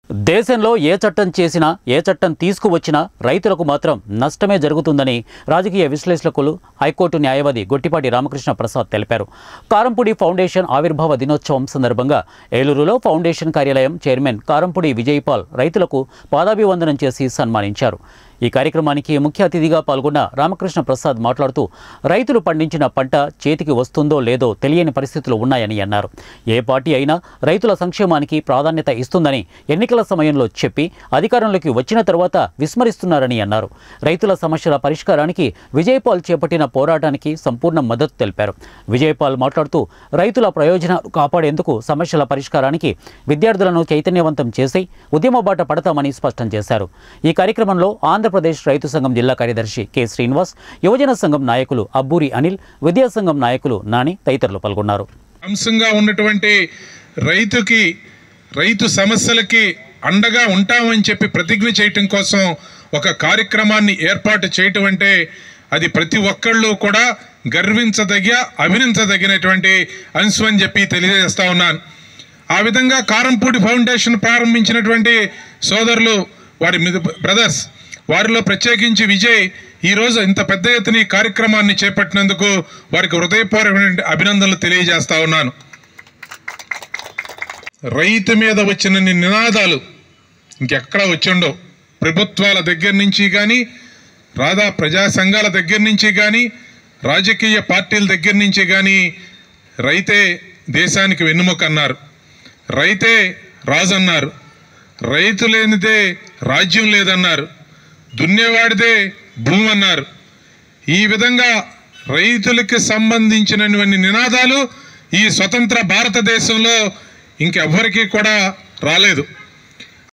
దేశంలో ఏ చట్టం చేసినా ఏ చట్టం తీసుకువచ్చినా రైతులకు మాత్రం నష్టమే జరుగుతుందని రాజకీయ విశ్లేషకులు హైకోర్టు న్యాయవాది గొట్టిపాటి రామకృష్ణ ప్రసాద్ తెలిపారు కారంపూడి ఫౌండేషన్ ఆవిర్భావ దినోత్సవం సందర్భంగా ఏలూరులో ఫౌండేషన్ కార్యాలయం చైర్మన్ కారంపూడి విజయపాల్ రైతులకు పాదాభివందనం చేసి సన్మానించారు ఈ కార్యక్రమానికి ముఖ్య అతిథిగా పాల్గొన్న రామకృష్ణ ప్రసాద్ మాట్లాడుతూ రైతులు పండించిన పంట చేతికి వస్తుందో లేదో తెలియని పరిస్థితులు ఉన్నాయని అన్నారు ఏ పార్టీ అయినా రైతుల సంక్షేమానికి ప్రాధాన్యత ఇస్తుందని ఎన్నికల సమయంలో చెప్పి అధికారంలోకి వచ్చిన తర్వాత విస్మరిస్తున్నారని అన్నారు రైతుల సమస్యల పరిష్కారానికి విజయపాల్ చేపట్టిన పోరాటానికి సంపూర్ణ మద్దతు తెలిపారు విజయపాల్ మాట్లాడుతూ రైతుల ప్రయోజనాలు కాపాడేందుకు సమస్యల పరిష్కారానికి విద్యార్థులను చైతన్యవంతం చేసి ఉద్యమ బాట పడతామని స్పష్టం చేశారు ఈ కార్యక్రమంలో ఆంధ్రప్రదేశ్ రైతు సంఘం జిల్లా కార్యదర్శి కె శ్రీనివాస్ యువజన సంఘం నాయకులు అబ్బూరి అనిల్ విద్యాసంఘం నాయకులు నాని తదితరులు పాల్గొన్నారు అంశంగా ఉన్నటువంటి రైతుకి రైతు సమస్యలకి అండగా ఉంటామని చెప్పి ప్రతిజ్ఞ చేయటం కోసం ఒక కార్యక్రమాన్ని ఏర్పాటు చేయటం అంటే అది ప్రతి ఒక్కళ్ళు కూడా గర్వించదగ్గ అభినందించదగినటువంటి అంశం అని చెప్పి తెలియజేస్తా ఉన్నాను ఆ విధంగా కారంపూడి ఫౌండేషన్ ప్రారంభించినటువంటి సోదరులు వారి మిగ- బ్రదర్స్ వారిలో ప్రత్యేకించి విజయ్ ఈరోజు ఇంత పెద్ద ఎత్తున ఈ కార్యక్రమాన్ని చేపట్టినందుకు వారికి హృదయపూర్వకమైన అభినందనలు తెలియజేస్తా ఉన్నాను రైతు మీద వచ్చిన ని- నినాదాలు ఇంకెక్కడ వచ్చిండో ప్రభుత్వాల దగ్గర నుంచి కానీ రాధా ప్రజా సంఘాల దగ్గర నుంచి కానీ రాజకీయ పార్టీల దగ్గర నుంచి కానీ రైతే దేశానికి వెన్నుముక అన్నారు రైతే రాజు అన్నారు రైతు లేనిదే రాజ్యం లేదన్నారు దున్నేవాడిదే భూమి అన్నారు ఈ విధంగా రైతులకి సంబంధించినటువంటి నినాదాలు ఈ స్వతంత్ర భారతదేశంలో ఇంకెవ్వరికీ కూడా రాలేదు